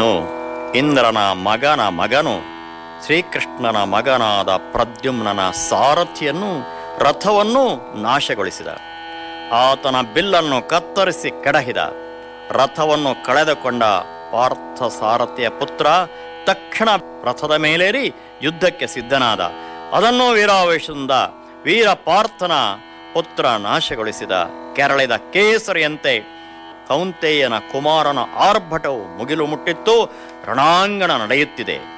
ಇನ್ನು ಇಂದ್ರನ ಮಗನ ಮಗನು ಶ್ರೀಕೃಷ್ಣನ ಮಗನಾದ ಪ್ರದ್ಯುಮ್ನನ ಸಾರಥಿಯನ್ನು ರಥವನ್ನು ನಾಶಗೊಳಿಸಿದ ಆತನ ಬಿಲ್ಲನ್ನು ಕತ್ತರಿಸಿ ಕೆಡಹಿದ ರಥವನ್ನು ಕಳೆದುಕೊಂಡ ಪಾರ್ಥ ಸಾರಥಿಯ ಪುತ್ರ ತಕ್ಷಣ ರಥದ ಮೇಲೇರಿ ಯುದ್ಧಕ್ಕೆ ಸಿದ್ಧನಾದ ಅದನ್ನು ವೀರಾವೇಶದಿಂದ ವೀರ ಪಾರ್ಥನ ಪುತ್ರ ನಾಶಗೊಳಿಸಿದ ಕೆರಳಿದ ಕೇಸರಿಯಂತೆ ಕೌಂತೆಯನ ಕುಮಾರನ ಆರ್ಭಟವು ಮುಗಿಲು ಮುಟ್ಟಿತ್ತು ರಣಾಂಗಣ ನಡೆಯುತ್ತಿದೆ